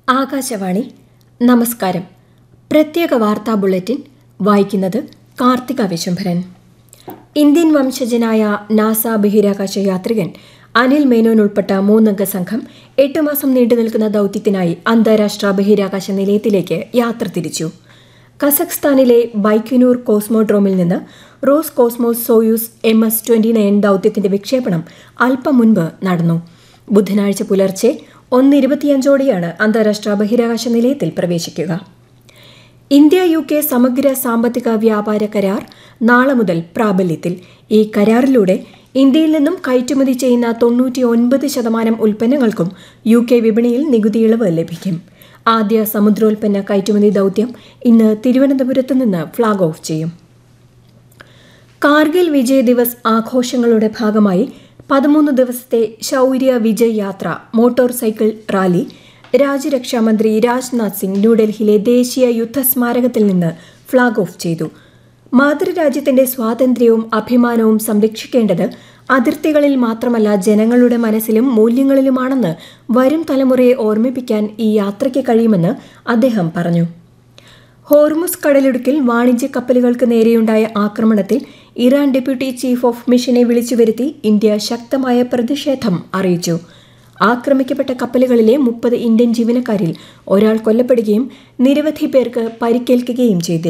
ആകാശവാണി നമസ്കാരം പ്രത്യേക വാർത്താ ബുള്ളറ്റിൻ വായിക്കുന്നത് കാർത്തിക വിശംഭരൻ ഇന്ത്യൻ വംശജനായ നാസ ബഹിരാകാശ യാത്രികൻ അനിൽ മേനോൻ ഉൾപ്പെട്ട മൂന്നംഗ സംഘം എട്ട് മാസം നീണ്ടു നിൽക്കുന്ന ദൌത്യത്തിനായി അന്താരാഷ്ട്ര ബഹിരാകാശ നിലയത്തിലേക്ക് യാത്ര തിരിച്ചു കസഖ്സ്ഥാനിലെ ബൈക്യുനൂർ കോസ്മോഡ്രോമിൽ നിന്ന് Roscosmos Soyuz M S twenty nine ദൌത്യത്തിന്റെ വിക്ഷേപണം അല്പം മുൻപ് നടന്നു ബുധനാഴ്ച പുലർച്ചെ ഒന്നിരുപത്തിയഞ്ചോടെയാണ് അന്താരാഷ്ട്ര ബഹിരാകാശ നിലയത്തിൽ പ്രവേശിക്കുക ഇന്ത്യ യു കെ സമഗ്ര സാമ്പത്തിക വ്യാപാര കരാർ നാളെ മുതൽ പ്രാബല്യത്തിൽ ഈ കരാറിലൂടെ ഇന്ത്യയിൽ നിന്നും കയറ്റുമതി ചെയ്യുന്ന തൊണ്ണൂറ്റി ഒൻപത് ശതമാനം ഉൽപ്പന്നങ്ങൾക്കും യു കെ വിപണിയിൽ നികുതി ഇളവ് ലഭിക്കും ആദ്യ സമുദ്രോൽപ്പന്ന കയറ്റുമതി ദൌത്യം ഇന്ന് തിരുവനന്തപുരത്ത് നിന്ന് ഫ്ളാഗ് ഓഫ് ചെയ്യും കാർഗിൽ വിജയ് ദിവസ് ആഘോഷങ്ങളുടെ ഭാഗമായി പതിമൂന്ന് ദിവസത്തെ ശൗര്യ വിജയ് യാത്ര മോട്ടോർ സൈക്കിൾ റാലി രാജ്യരക്ഷാമന്ത്രി രാജ്നാഥ് സിംഗ് ന്യൂഡൽഹിയിലെ ദേശീയ യുദ്ധ സ്മാരകത്തിൽ നിന്ന് ഫ്ളാഗ് ഓഫ് ചെയ്തു മാതൃരാജ്യത്തിന്റെ സ്വാതന്ത്ര്യവും അഭിമാനവും സംരക്ഷിക്കേണ്ടത് അതിർത്തികളിൽ മാത്രമല്ല ജനങ്ങളുടെ മനസ്സിലും മൂല്യങ്ങളിലുമാണെന്ന് വരും തലമുറയെ ഓർമ്മിപ്പിക്കാൻ ഈ യാത്രയ്ക്ക് കഴിയുമെന്ന് അദ്ദേഹം പറഞ്ഞു ഹോർമുസ് കടലിടുക്കിൽ വാണിജ്യ കപ്പലുകൾക്ക് നേരെയുണ്ടായ ആക്രമണത്തിൽ ഇറാൻ ഡെപ്യൂട്ടി ചീഫ് ഓഫ് മിഷനെ വിളിച്ചുവരുത്തി ഇന്ത്യ ശക്തമായ പ്രതിഷേധം അറിയിച്ചു ആക്രമിക്കപ്പെട്ട കപ്പലുകളിലെ മുപ്പത് ഇന്ത്യൻ ജീവനക്കാരിൽ ഒരാൾ കൊല്ലപ്പെടുകയും നിരവധി പേർക്ക് പരിക്കേൽക്കുകയും ചെയ്തിരുന്നു